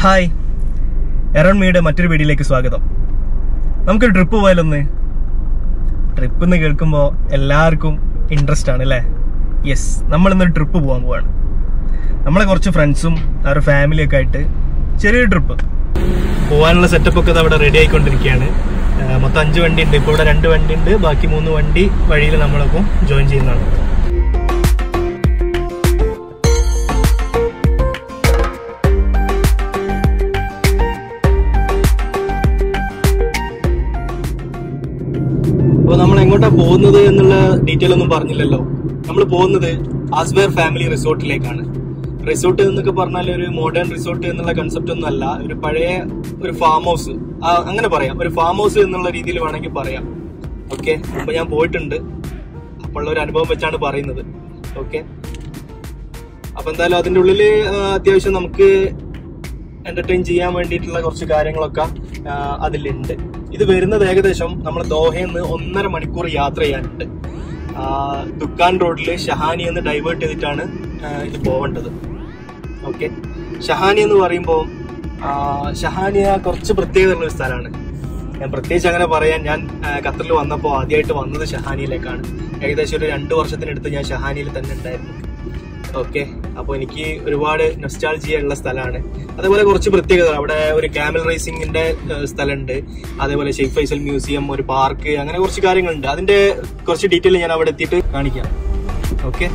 Hi എറൺ മീയുടെ മറ്റൊരു വീഡിയോയിലേക്ക് സ്വാഗതം നമുക്കൊരു ട്രിപ്പ് പോയാലൊന്ന് ട്രിപ്പ് എന്ന് കേൾക്കുമ്പോൾ എല്ലാവർക്കും ഇൻട്രസ്റ്റ് ആണ് അല്ലേ യെസ് നമ്മൾ ഇന്നൊരു ട്രിപ്പ് പോകാൻ പോവാണ് നമ്മളെ കുറച്ച് ഫ്രണ്ട്സും അവരുടെ ഫാമിലിയൊക്കെ ആയിട്ട് ചെറിയൊരു ട്രിപ്പ് പോകാനുള്ള സെറ്റപ്പ് ഒക്കെ അവിടെ റെഡി ആയിക്കൊണ്ടിരിക്കുകയാണ് ആ, മൊത്തം അഞ്ച് വണ്ടി ഉണ്ട് ഇപ്പോൾ ഇവിടെ രണ്ട് വണ്ടി ഉണ്ട് ബാക്കി മൂന്ന് വണ്ടി വഴിയിൽ നമ്മളൊപ്പം ജോയിൻ ചെയ്യുന്നതാണ് അപ്പോൾ നമ്മൾ എങ്ങോട്ടാ പോകുന്നത് എന്നുള്ള ഡീറ്റെയിൽ ഒന്നും പറഞ്ഞില്ലല്ലോ നമ്മൾ പോകുന്നത് ആസ്വേർ ഫാമിലി റിസോർട്ടിലേക്കാണ് റിസോർട്ട് എന്നൊക്കെ പറഞ്ഞാൽ ഒരു മോഡേൺ റിസോർട്ട് എന്നുള്ള കൺസെപ്റ്റ് ഒന്നും അല്ല ഒരു പഴയ ഒരു ഫാം ഹൗസ് അങ്ങനെ പറയാം ഒരു ഫാം ഹൗസ് എന്നുള്ള രീതിയിൽ വേണമെങ്കിൽ പറയാം ഓക്കെ അപ്പൊ ഞാൻ പോയിട്ടുണ്ട് അപ്പോൾ ഉള്ള ഒരു അനുഭവം വെച്ചാണ് പറയുന്നത് ഓക്കെ അപ്പൊ എന്തായാലും അതിന്റെ ഉള്ളില് ആ, അത്യാവശ്യം നമുക്ക് എന്റർടൈൻ ചെയ്യാൻ വേണ്ടിയിട്ടുള്ള കുറച്ച് കാര്യങ്ങളൊക്കെ ആ, അതിലുണ്ട് ഇത് വരുന്നത് ഏകദേശം നമ്മൾ ദോഹയിൽ നിന്ന് ഒന്നര മണിക്കൂർ യാത്ര ചെയ്യാനുണ്ട് ആ, ദുക്കാൻ റോഡിൽ ഷഹാനി എന്ന് ഡൈവേർട്ട് ചെയ്തിട്ടാണ് ആ, ഇത് പോവേണ്ടത് ഓക്കെ ഷഹാനി എന്ന് പറയുമ്പോൾ ഷഹാനിയ കുറച്ച് പ്രത്യേകതയുള്ള ഒരു സ്ഥലമാണ് ഞാൻ പ്രത്യേകിച്ച് അങ്ങനെ പറയാൻ ഞാൻ ആ, ഖത്തറിൽ വന്നപ്പോൾ ആദ്യമായിട്ട് വന്നത് ഷഹാനിയിലേക്കാണ് ഏകദേശം ഒരു രണ്ട് വർഷത്തിനടുത്ത് ഞാൻ ഷഹാനിയിൽ തന്നെ ഉണ്ടായിരുന്നു ഓക്കെ അപ്പോൾ എനിക്ക് ഒരുപാട് നൊസ്റ്റാൾജിയ ഉള്ള സ്ഥലമാണ് അതേപോലെ കുറച്ച് പ്രത്യേകത അവിടെ ഒരു ക്യാമൽ റേസിംഗിന്റെ ഏഹ്, സ്ഥലമുണ്ട് അതേപോലെ ഷെയ്ഖ് ഫൈസൽ മ്യൂസിയം ഒരു പാർക്ക് അങ്ങനെ കുറച്ച് കാര്യങ്ങളുണ്ട് അതിന്റെ കുറച്ച് ഡീറ്റെയിൽ ഞാൻ അവിടെ എത്തിയിട്ട് കാണിക്കാം ഓക്കെ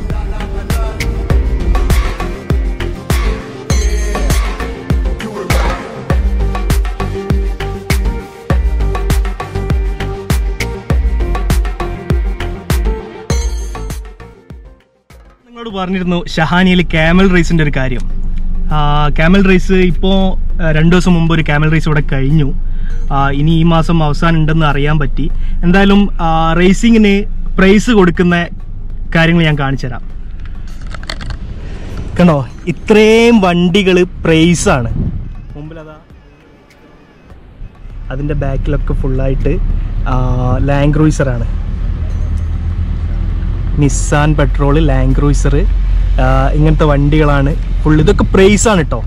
നിങ്ങളോട് പറഞ്ഞിരുന്നു ഷഹാനിയിൽ ക്യാമൽ റേസിന്റെ ഒരു കാര്യം ക്യാമൽ റേസ് ഇപ്പോൾ രണ്ടു ദിവസം മുമ്പ് ഒരു ക്യാമൽ റേസ് ഇവിടെ കഴിഞ്ഞു ആ, ഇനി ഈ മാസം അവസാനം ഉണ്ടെന്ന് അറിയാൻ പറ്റി എന്തായാലും റേസിങ്ങിന് പ്രൈസ് കൊടുക്കുന്ന കാര്യങ്ങൾ ഞാൻ കാണിച്ചു തരാം കണ്ടോ ഇത്രയും വണ്ടികൾ പ്രൈസാണ് മുമ്പിലതാ അതിന്റെ ബാക്കിലൊക്കെ ഫുള്ളായിട്ട് ലാൻഡ് ക്രൂയിസറാണ് നിസാൻ പെട്രോൾ ലാൻഡ് ക്രൂയിസർ ഇങ്ങനത്തെ വണ്ടികളാണ് ഫുൾ ഇതൊക്കെ പ്രൈസ് ആണ് കേട്ടോ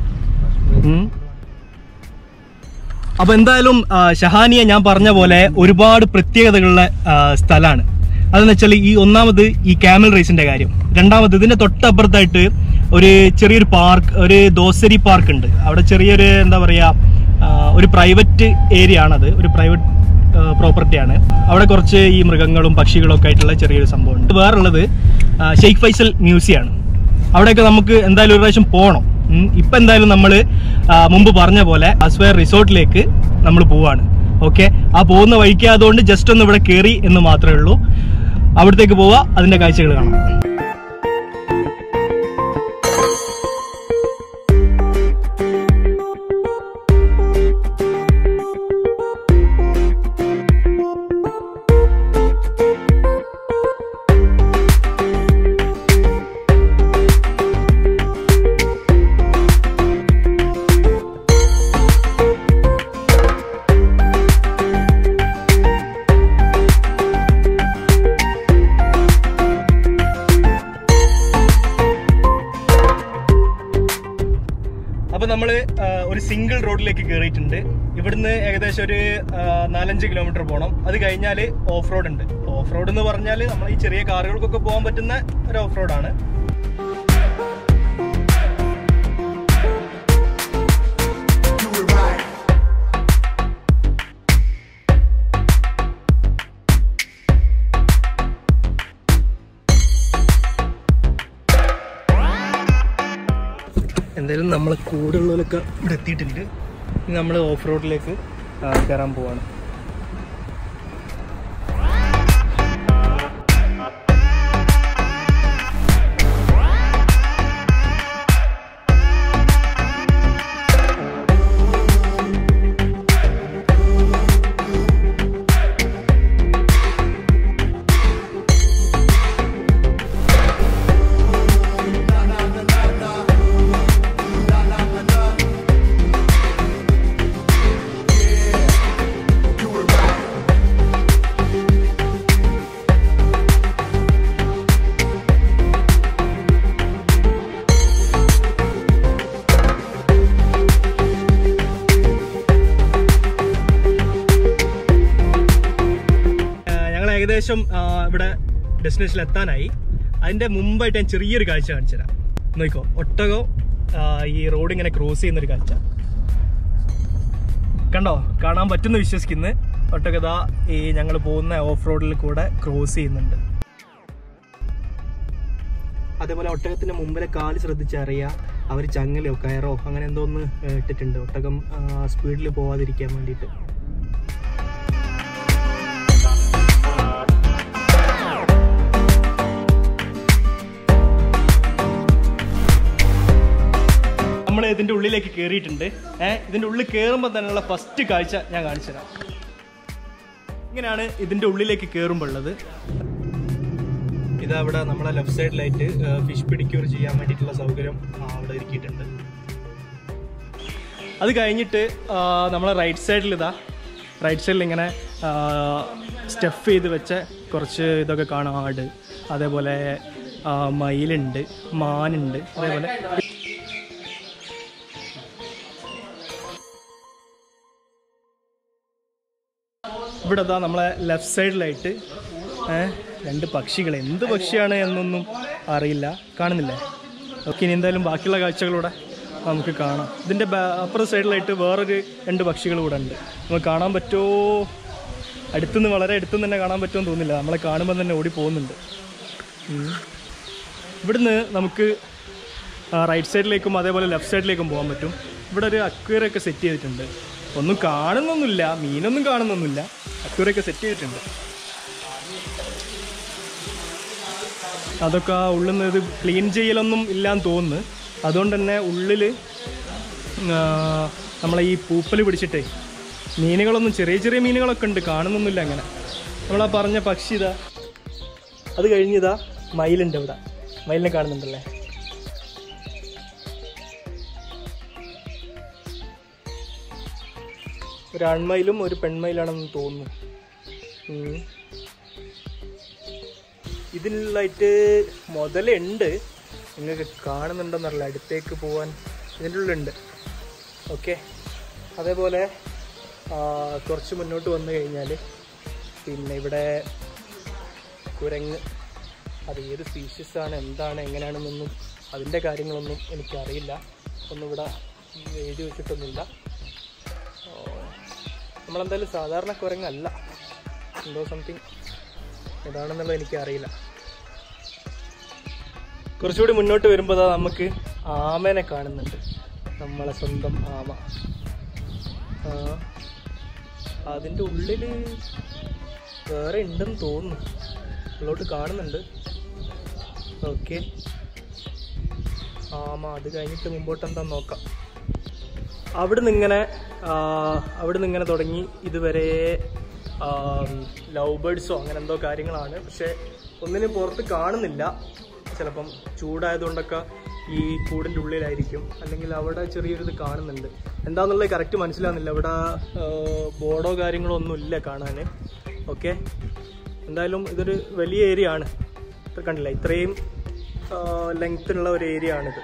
അപ്പൊ എന്തായാലും ആ, ഷഹാനിയ ഞാൻ പറഞ്ഞ പോലെ ഒരുപാട് പ്രത്യേകതകളുള്ള സ്ഥലമാണ് അതെന്ന് വെച്ചാൽ ഈ ഒന്നാമത് ഈ ക്യാമൽ റേസിന്റെ കാര്യം രണ്ടാമത് ഇതിന്റെ തൊട്ടപ്പുറത്തായിട്ട് ഒരു ചെറിയൊരു പാർക്ക് ഒരു ദോസരി പാർക്ക് ഉണ്ട് അവിടെ ചെറിയൊരു എന്താ പറയാ ആ, ഒരു പ്രൈവറ്റ് ഏരിയ ആണത് ഒരു പ്രൈവറ്റ് പ്രോപ്പർട്ടിയാണ് അവിടെ കുറച്ച് ഈ മൃഗങ്ങളും പക്ഷികളും ഒക്കെ ആയിട്ടുള്ള ചെറിയൊരു സംഭവമുണ്ട് വേറുള്ളത് ആ, ഷെയ്ഖ് ഫൈസൽ മ്യൂസിയം ആണ് അവിടെയൊക്കെ നമുക്ക് എന്തായാലും ഒരു പ്രാവശ്യം പോകണം ഉം. ഇപ്പൊ എന്തായാലും നമ്മൾ മുമ്പ് പറഞ്ഞ പോലെ അസ്വയർ റിസോർട്ടിലേക്ക് നമ്മൾ പോവാണ് ഓക്കെ ആ പോകുന്ന വഴിക്ക് അതുകൊണ്ട് ജസ്റ്റ് ഒന്ന് ഇവിടെ കയറി എന്ന് മാത്രമേ ഉള്ളൂ അവിടത്തേക്ക് പോവാ അതിന്റെ കാഴ്ചകൾ കാണാം അപ്പൊ നമ്മള് ആ, ഒരു സിംഗിൾ റോഡിലേക്ക് കയറിയിട്ടുണ്ട് ഇവിടുന്ന് ഏകദേശം ഒരു ആ, നാലഞ്ച് കിലോമീറ്റർ പോകണം അത് കഴിഞ്ഞാല് ഓഫ് റോഡ് ഉണ്ട് ഓഫ് റോഡ് എന്ന് പറഞ്ഞാല് നമ്മൾ ഈ ചെറിയ കാറുകൾക്കൊക്കെ പോകാൻ പറ്റുന്ന ഒരു ഓഫ് റോഡാണ് എന്തായാലും നമ്മളെ കൂടെയുള്ളവരൊക്കെ ഇവിടെ എത്തിയിട്ടുണ്ട് ഇനി നമ്മൾ ഓഫ് റോഡിലേക്ക് കയറാൻ പോവാണ് ഏകദേശം ആ, ഇവിടെ ഡെസ്റ്റിനേഷനിൽ എത്താനായി അതിന്റെ മുമ്പായിട്ട് ഞാൻ ചെറിയൊരു കാഴ്ച കാണിച്ചു തരാം നോക്കോ ഒട്ടകം ആ, ഈ റോഡ് ഇങ്ങനെ ക്രോസ് ചെയ്യുന്ന ഒരു കാഴ്ച കണ്ടോ കാണാൻ പറ്റുന്ന വിശ്വസിക്കുന്നു ഒട്ടകത ഈ ഞങ്ങൾ പോകുന്ന ഓഫ് റോഡിൽ കൂടെ ക്രോസ് ചെയ്യുന്നുണ്ട് അതേപോലെ ഒട്ടകത്തിന്റെ മുമ്പിലെ കാല് ശ്രദ്ധിച്ചറിയാം അവർ ചങ്ങലോ കയറോ അങ്ങനെ എന്തോ ഒന്ന് ഏ, ഇട്ടിട്ടുണ്ട് ഒട്ടകം സ്പീഡിൽ പോവാതിരിക്കാൻ വേണ്ടിയിട്ട് നമ്മൾ ഇതിന്റെ ഉള്ളിലേക്ക് കയറിയിട്ടുണ്ട് ഏഹ് ഇതിന്റെ ഉള്ളിൽ കയറുമ്പോൾ തന്നെയുള്ള ഫസ്റ്റ് കാഴ്ച ഞാൻ കാണിച്ചു തരാം ഇങ്ങനെയാണ് ഇതിന്റെ ഉള്ളിലേക്ക് കയറുമ്പോൾ ഉള്ളത് ഇതാ അവിടെ നമ്മളെ ലെഫ്റ്റ് സൈഡിലായിട്ട് ഫിഷ് പിടിക്യൂർ ചെയ്യാൻ വേണ്ടിയിട്ടുള്ള സൗകര്യം ആ, അവിടെ ഒരുക്കിയിട്ടുണ്ട് അത് കഴിഞ്ഞിട്ട് ആ, നമ്മളെ റൈറ്റ് സൈഡിൽ ഇതാ റൈറ്റ് സൈഡിൽ ഇങ്ങനെ സ്റ്റഫ് ചെയ്ത് വെച്ച കുറച്ച് ഇതൊക്കെ കാണാം ആട് അതേപോലെ ആ, മയിലുണ്ട് മാനുണ്ട് അതേപോലെ ഇവിടെ ഇതാ നമ്മളെ ലെഫ്റ്റ് സൈഡിലായിട്ട് ഏഹ് രണ്ട് പക്ഷികൾ എന്ത് പക്ഷിയാണ് എന്നൊന്നും അറിയില്ല കാണുന്നില്ലേ ഓക്കെ ഇനി എന്തായാലും ബാക്കിയുള്ള കാഴ്ചകളൂടെ നമുക്ക് കാണാം ഇതിൻ്റെ അപ്പുറ സൈഡിലായിട്ട് വേറൊരു രണ്ട് പക്ഷികൾ കൂടെ ഉണ്ട് നമുക്ക് കാണാൻ പറ്റുമോ അടുത്തുനിന്ന് വളരെ അടുത്തുനിന്ന് തന്നെ കാണാൻ പറ്റുമെന്ന് തോന്നുന്നില്ല നമ്മളെ കാണുമ്പോൾ തന്നെ ഓടി പോകുന്നുണ്ട് ഉം. ഇവിടുന്ന് നമുക്ക് റൈറ്റ് സൈഡിലേക്കും അതേപോലെ ലെഫ്റ്റ് സൈഡിലേക്കും പോകാൻ പറ്റും ഇവിടെ ഒരു അക്വേറിയൊക്കെ സെറ്റ് ചെയ്തിട്ടുണ്ട് ഒന്നും കാണുന്നൊന്നുമില്ല മീനൊന്നും കാണുന്നൊന്നുമില്ല അക്വേറിയൊക്കെ സെറ്റ് ചെയ്തിട്ടുണ്ട് അതൊക്കെ ആ ഉള്ളിൽ നിന്ന് ഇത് ക്ലീൻ ചെയ്യലൊന്നും ഇല്ലാന്ന് തോന്നുന്നു അതുകൊണ്ട് തന്നെ ഉള്ളിൽ നമ്മളെ ഈ പൂപ്പൽ പിടിച്ചിട്ടേ മീനുകളൊന്നും ചെറിയ ചെറിയ മീനുകളൊക്കെ ഉണ്ട് കാണുന്നൊന്നുമില്ല അങ്ങനെ നമ്മളാ പറഞ്ഞ പക്ഷി ഇതാ അത് കഴിഞ്ഞിതാ മയിലുണ്ട് ഇവിടെ മയിലിനെ കാണുന്നുണ്ടല്ലേ ഒരു ആൺമയിലും ഒരു പെൺമയിലാണെന്ന് തോന്നുന്നു ഉം. ഇതിലായിട്ട് മുതലുണ്ട് നിങ്ങൾക്ക് കാണുന്നുണ്ടെന്നറിയില്ല അടുത്തേക്ക് പോകാൻ ഇതിൻ്റെ ഉള്ളിലുണ്ട് ഓക്കെ അതേപോലെ ആ, കുറച്ച് മുന്നോട്ട് വന്നു കഴിഞ്ഞാൽ പിന്നെ ഇവിടെ കുരങ്ങ് അത് ഏത് സ്പീഷീസ് ആണ് എന്താണ് എങ്ങനെയാണെന്നൊന്നും അതിൻ്റെ കാര്യങ്ങളൊന്നും എനിക്കറിയില്ല ഒന്നും ഇവിടെ എഴുതി വെച്ചിട്ടൊന്നുമില്ല ആ, നമ്മളെന്തായാലും സാധാരണ കുരങ്ങല്ല എന്തോ സംതിങ് ഏതാണെന്നുള്ളത് എനിക്കറിയില്ല കുറച്ചുകൂടി മുന്നോട്ട് വരുമ്പോൾ ദാ നമുക്ക് ആമേനെ കാണുന്നുണ്ട് നമ്മളെ സ്വന്തം ആമ ആ, അതിൻ്റെ ഉള്ളിൽ വേറെ ഉണ്ടെന്ന് തോന്നുന്നു ഉള്ളോട്ട് കാണുന്നുണ്ട് ഓക്കെ ആമ അത് കഴിഞ്ഞിട്ട് മുമ്പോട്ട് എന്താ നോക്കാം അവിടുന്ന് ഇങ്ങനെ അവിടുന്ന് ഇങ്ങനെ തുടങ്ങി ഇതുവരെ ലവ് ബേർഡ്സോ അങ്ങനെ എന്തോ കാര്യങ്ങളാണ് പക്ഷെ ഒന്നിനും പുറത്ത് കാണുന്നില്ല ചിലപ്പം ചൂടായതുകൊണ്ടൊക്കെ ഈ കൂടിൻ്റെ ഉള്ളിലായിരിക്കും അല്ലെങ്കിൽ അവിടെ ചെറിയൊരു ഇത് കാണുന്നുണ്ട് എന്താണെന്നുള്ളത് കറക്റ്റ് മനസ്സിലാകുന്നില്ല അവിടെ ബോർഡോ കാര്യങ്ങളോ ഒന്നും ഇല്ല കാണാൻ ഓക്കെ എന്തായാലും ഇതൊരു വലിയ ഏരിയ ആണ് ഇത്ര കണ്ടില്ല ഇത്രയും ലെങ്ത്തിനുള്ള ഒരു ഏരിയ ആണിത്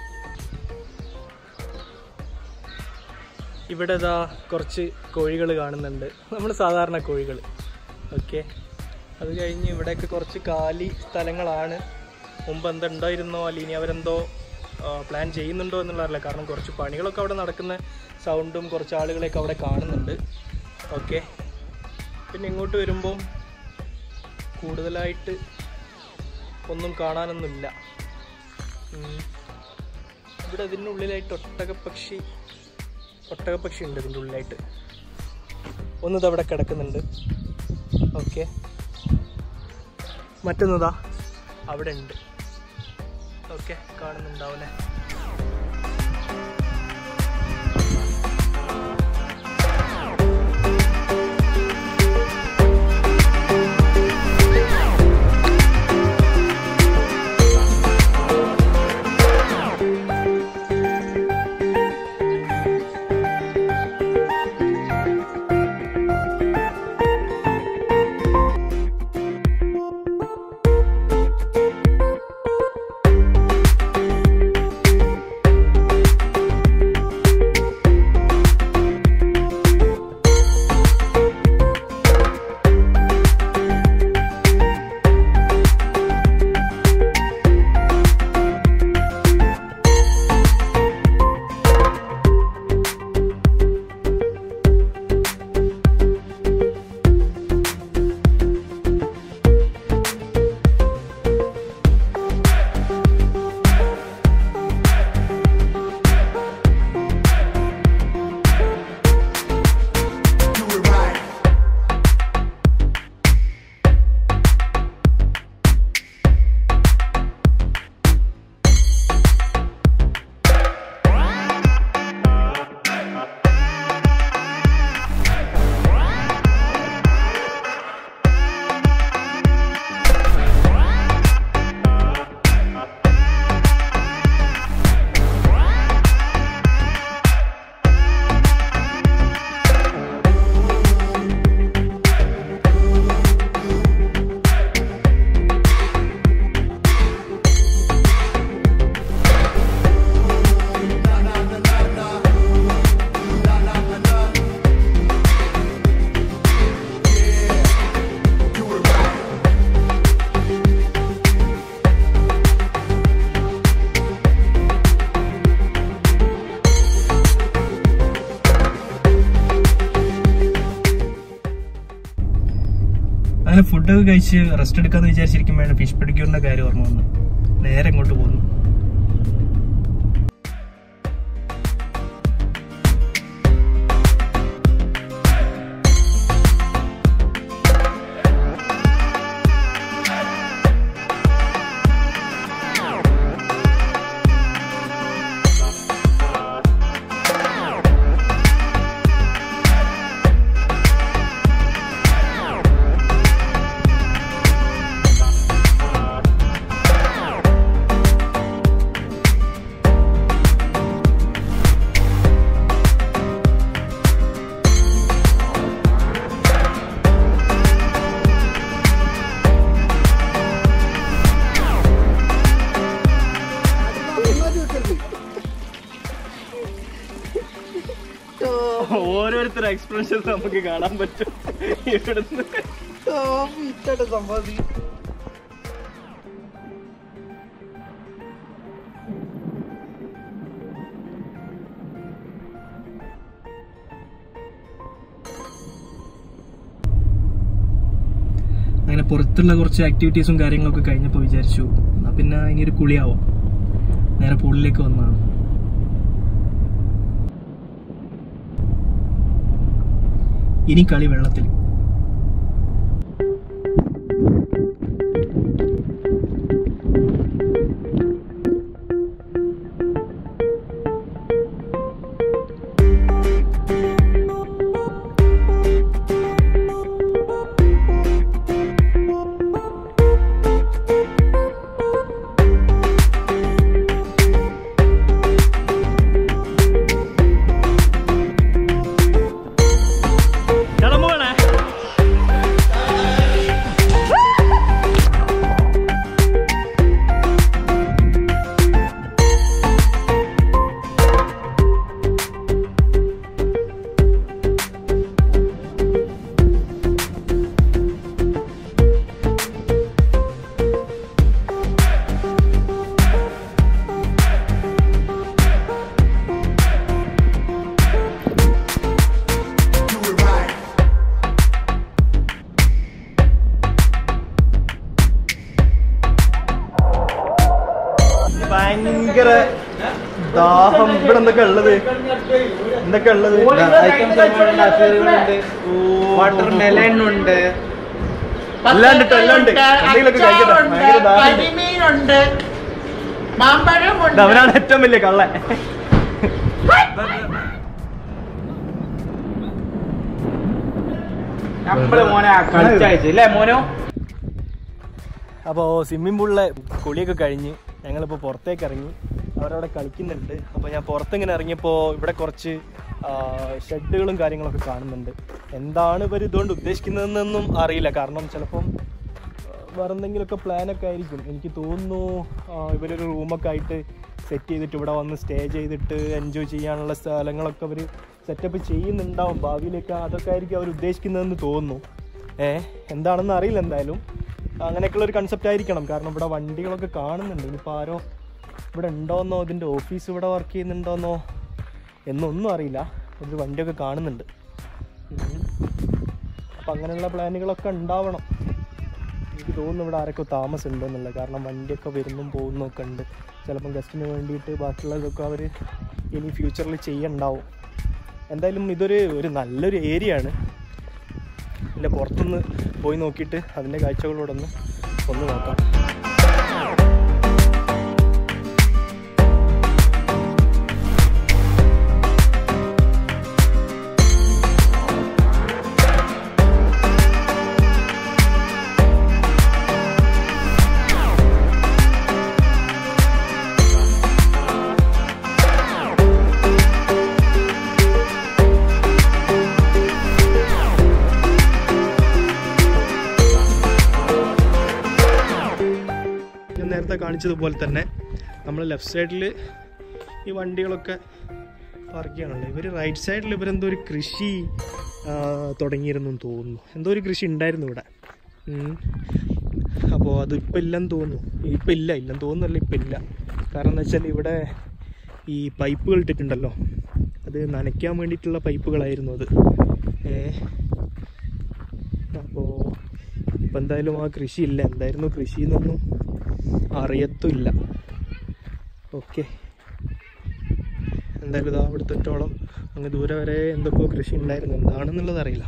ഇവിടെ ഇതാ കുറച്ച് കോഴികൾ കാണുന്നുണ്ട് നമ്മൾ സാധാരണ കോഴികൾ ഓക്കെ അത് കഴിഞ്ഞ് ഇവിടെയൊക്കെ കുറച്ച് കാലി സ്ഥലങ്ങളാണ് മുമ്പ് എന്തുണ്ടായിരുന്നോ അല്ലെങ്കിൽ ഇനി അവരെന്തോ പ്ലാൻ ചെയ്യുന്നുണ്ടോ എന്നുള്ളതല്ല കാരണം കുറച്ച് പണികളൊക്കെ അവിടെ നടക്കുന്ന സൗണ്ടും കുറച്ച് ആളുകളെയൊക്കെ അവിടെ കാണുന്നുണ്ട് ഓക്കെ പിന്നെ ഇങ്ങോട്ട് വരുമ്പം കൂടുതലായിട്ട് ഒന്നും കാണാനൊന്നുമില്ല ഉം. ഇവിടെ ഇതിൻ്റെ ഉള്ളിലായിട്ട് ഒട്ടകപ്പക്ഷി ഒട്ടകപ്പക്ഷി ഉണ്ട് ഇതിൻ്റെ ഉള്ളിലായിട്ട് ഒന്നത് അവിടെ കിടക്കുന്നുണ്ട് ഓക്കെ മറ്റൊന്നതാ അവിടെ ഉണ്ട് ഓക്കെ കാണുന്നുണ്ടാവല്ലേ അങ്ങനെ ഫുഡൊക്കെ കഴിച്ച് റെസ്റ്റ് എടുക്കാന്ന് വിചാരിച്ചിരിക്കുമ്പോഴാണ് ഫിഷ് പെഡിക്യൂറിന്റെ കാര്യം ഓർമ്മ വന്നു നേരെ ഇങ്ങോട്ട് പോന്നു ഓരോരുത്തരുടെ എക്സ്പ്രഷൻ നമുക്ക് കാണാൻ പറ്റും ഇവിടുന്ന് അങ്ങനെ പുറത്തുള്ള കുറച്ച് ആക്ടിവിറ്റീസും കാര്യങ്ങളൊക്കെ കഴിഞ്ഞപ്പോൾ വിചാരിച്ചു എന്നാ പിന്നെ ഇനി ഒരു കുളിയാവാം നേരെ പൂളിലേക്ക് വന്നതാണ് ഇനി കളി വെള്ളത്തിൽ കിളമ്പുകളെ ഭയങ്കര ദാഹം ഇവിടെ എന്തൊക്കെ ഉള്ളത് എന്തൊക്കെ ഉള്ളത് വാട്ടർ മെലൺ ഉണ്ട് എല്ലാം ഉണ്ട് ട്ടോ, എല്ലാം ഉണ്ട്. എന്തെങ്കിലുമൊക്കെ കഴിക്കട്ടെ. ഭയങ്കര ദാഹമുണ്ട്. കരിമീനുണ്ട് മാമ്പഴമുണ്ട് ഇത് അവനാണ് ഏറ്റവും വലിയ കള്ളൻ നമ്മള് മോനെ കളിച്ചയച്ചു അല്ലേ മോനോ അപ്പോൾ സ്വിമ്മിംഗ് പൂളിലെ കുളിയൊക്കെ കഴിഞ്ഞ് ഞങ്ങളിപ്പോൾ പുറത്തേക്ക് ഇറങ്ങി അവരവിടെ കളിക്കുന്നുണ്ട് അപ്പോൾ ഞാൻ പുറത്തിങ്ങനെ ഇറങ്ങിയപ്പോൾ ഇവിടെ കുറച്ച് ആ, ഷെഡുകളും കാര്യങ്ങളൊക്കെ കാണുന്നുണ്ട് എന്താണ് ഇവർ ഇതുകൊണ്ട് ഉദ്ദേശിക്കുന്നതെന്നൊന്നും അറിയില്ല കാരണം ചിലപ്പം ആ, വേറെ എന്തെങ്കിലുമൊക്കെ പ്ലാനൊക്കെ ആയിരിക്കും എനിക്ക് തോന്നുന്നു ആ, ഇവരൊരു റൂമൊക്കെ ആയിട്ട് സെറ്റ് ചെയ്തിട്ട് ഇവിടെ വന്ന് സ്റ്റേ ചെയ്തിട്ട് എൻജോയ് ചെയ്യാനുള്ള സ്ഥലങ്ങളൊക്കെ അവർ സെറ്റപ്പ് ചെയ്യുന്നുണ്ടാവും ഭാവിയിലേക്ക് അതൊക്കെ ആയിരിക്കും അവർ ഉദ്ദേശിക്കുന്നതെന്ന് തോന്നുന്നു ഏ എന്താണെന്ന് അറിയില്ല എന്തായാലും അങ്ങനെയൊക്കെയുള്ള ഒരു കൺസെപ്റ്റ് ആയിരിക്കണം കാരണം ഇവിടെ വണ്ടികളൊക്കെ കാണുന്നുണ്ട് ഇനിയിപ്പോൾ ആരോ ഇവിടെ ഉണ്ടോന്നോ ഇതിൻ്റെ ഓഫീസ് ഇവിടെ വർക്ക് ചെയ്യുന്നുണ്ടോന്നോ എന്നൊന്നും അറിയില്ല ഒരു വണ്ടിയൊക്കെ കാണുന്നുണ്ട് അപ്പം അങ്ങനെയുള്ള പ്ലാനുകളൊക്കെ ഉണ്ടാവണം എനിക്ക് തോന്നുന്നു ഇവിടെ ആരൊക്കെ താമസം ഉണ്ടെന്നുള്ളത് കാരണം വണ്ടിയൊക്കെ വരുന്നും പോകുന്നൊക്കെ ഉണ്ട് ചിലപ്പം ഗസ്റ്റിന് വേണ്ടിയിട്ട് ബാക്കിയുള്ളതൊക്കെ അവർ ഇനി ഫ്യൂച്ചറിൽ ചെയ്യണ്ടാവും എന്തായാലും ഇതൊരു ഒരു നല്ലൊരു ഏരിയ ആണ് ഇതിൻ്റെ പുറത്തുനിന്ന് പോയി നോക്കിയിട്ട് അതിൻ്റെ കാഴ്ചകളോടെ ഒന്ന് ഒന്ന് നോക്കാം ഞാൻ നേരത്തെ കാണിച്ചതുപോലെ തന്നെ നമ്മൾ ലെഫ്റ്റ് സൈഡിൽ ഈ വണ്ടികളൊക്കെ പാർക്ക് ചെയ്യാനുണ്ട് ഇവർ റൈറ്റ് സൈഡിൽ ഇവരെന്തോ ഒരു കൃഷി ആ, തുടങ്ങിയിരുന്നു എന്ന് തോന്നുന്നു എന്തോ ഒരു കൃഷി ഉണ്ടായിരുന്നു ഇവിടെ അപ്പോൾ അത് ഇപ്പം ഇല്ലെന്ന് തോന്നുന്നു ഇപ്പം ഇല്ല ഇല്ലെന്ന് തോന്നുന്നല്ല ഇപ്പം ഇല്ല കാരണം എന്ന് വെച്ചാൽ ഇവിടെ ഈ പൈപ്പുകൾ ഇട്ടിട്ടുണ്ടല്ലോ അത് നനയ്ക്കാൻ വേണ്ടിയിട്ടുള്ള പൈപ്പുകളായിരുന്നു അത് ഏ അപ്പോൾ ഇപ്പം അപ്പം എന്തായാലും ആ കൃഷിയില്ല എന്തായിരുന്നു കൃഷി എന്നൊന്നും അറിയത്തുമില്ല ഓക്കെ എന്തായാലും ഇതാ അവിടുത്തോളം അങ്ങ് ദൂരെ വരെ എന്തൊക്കെയോ കൃഷി ഉണ്ടായിരുന്നു എന്താണെന്നുള്ളത് അറിയില്ല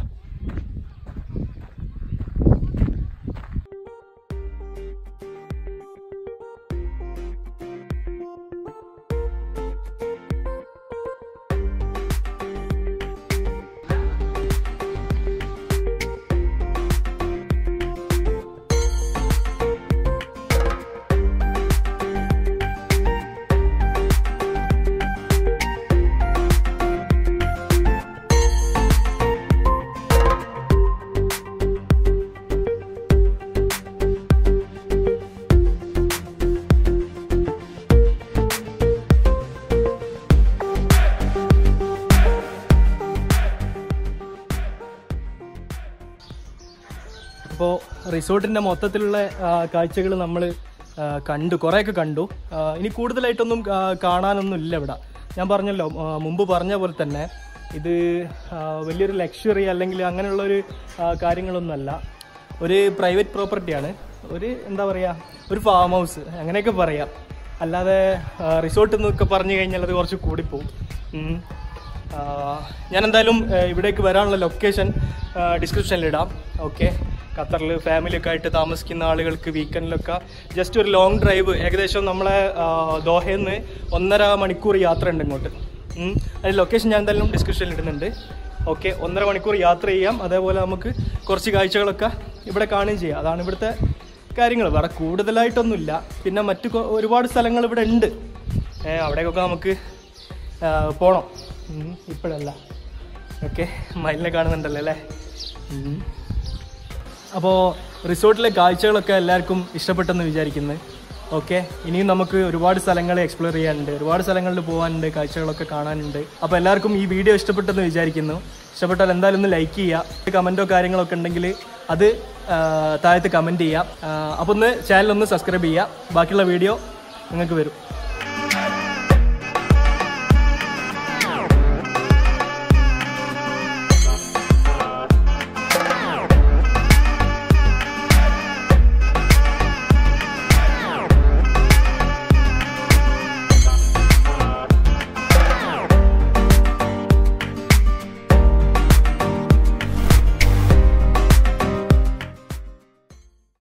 അപ്പോൾ റിസോർട്ടിൻ്റെ മൊത്തത്തിലുള്ള കാഴ്ചകൾ നമ്മൾ കണ്ടു കുറേയൊക്കെ കണ്ടു ആ, ഇനി കൂടുതലായിട്ടൊന്നും ആ, കാണാനൊന്നും ഇല്ല ഇവിടെ ഞാൻ പറഞ്ഞല്ലോ ആ, മുമ്പ് പറഞ്ഞ പോലെ തന്നെ ഇത് ആ, വലിയൊരു ലക്ഷറി അല്ലെങ്കിൽ അങ്ങനെയുള്ളൊരു ആ, കാര്യങ്ങളൊന്നുമല്ല ഒരു പ്രൈവറ്റ് പ്രോപ്പർട്ടിയാണ് ഒരു എന്താ പറയുക ഒരു ഫാം ഹൗസ് അങ്ങനെയൊക്കെ പറയാം അല്ലാതെ റിസോർട്ട് എന്നൊക്കെ പറഞ്ഞു കഴിഞ്ഞാൽ അത് കുറച്ച് കൂടിപ്പോവും ഉം. ആ, ഞാൻ എന്തായാലും ആ, ഇവിടേക്ക് വരാനുള്ള ലൊക്കേഷൻ ഡിസ്ക്രിപ്ഷനിൽ ഇടാം ഓക്കെ ഖത്തറിൽ ഫാമിലിയൊക്കെ ആയിട്ട് താമസിക്കുന്ന ആളുകൾക്ക് വീക്കെൻഡിലൊക്കെ ജസ്റ്റ് ഒരു ലോങ് ഡ്രൈവ് ഏകദേശം നമ്മളെ ആ, ദോഹയിൽ നിന്ന് ഒന്നര മണിക്കൂർ യാത്ര ഉണ്ട് ഇങ്ങോട്ട് ഉം. അതിന്റെ ലൊക്കേഷൻ ഞാൻ എന്തായാലും ഡിസ്ക്രിപ്ഷനിൽ ഇടുന്നുണ്ട് ഓക്കെ ഒന്നര മണിക്കൂർ യാത്ര ചെയ്യാം അതേപോലെ നമുക്ക് കുറച്ച് കാഴ്ചകളൊക്കെ ഇവിടെ കാണുകയും ചെയ്യാം അതാണ് ഇവിടുത്തെ കാര്യങ്ങൾ വേറെ കൂടുതലായിട്ടൊന്നുമില്ല പിന്നെ മറ്റു കൊ- ഒരുപാട് സ്ഥലങ്ങൾ ഇവിടെ ഉണ്ട് ഏ, അവിടേക്കൊക്കെ നമുക്ക് ആ, പോണം ഉം, ഇപ്പോഴല്ല ഓക്കെ മയിലിനെ കാണുന്നുണ്ടല്ലോ അല്ലേ അപ്പോൾ റിസോർട്ടിലെ കാഴ്ചകളൊക്കെ എല്ലാവർക്കും ഇഷ്ടപ്പെട്ടെന്ന് വിചാരിക്കുന്നു ഓക്കെ ഇനിയും നമുക്ക് ഒരുപാട് സ്ഥലങ്ങൾ എക്സ്പ്ലോർ ചെയ്യാനുണ്ട് ഒരുപാട് സ്ഥലങ്ങളിൽ പോകാനുണ്ട് കാഴ്ചകളൊക്കെ കാണാനുണ്ട് അപ്പോൾ എല്ലാവർക്കും ഈ വീഡിയോ ഇഷ്ടപ്പെട്ടെന്ന് വിചാരിക്കുന്നു ഇഷ്ടപ്പെട്ടാൽ എന്തായാലും ഒന്ന് ലൈക്ക് ചെയ്യുക കമൻറ്റോ കാര്യങ്ങളൊക്കെ ഉണ്ടെങ്കിൽ അത് ആ, താഴത്ത് കമൻറ്റ് ചെയ്യാം അപ്പോൾ ഒന്ന് ചാനൽ ഒന്ന് സബ്സ്ക്രൈബ് ചെയ്യുക ബാക്കിയുള്ള വീഡിയോ നിങ്ങൾക്ക് വരും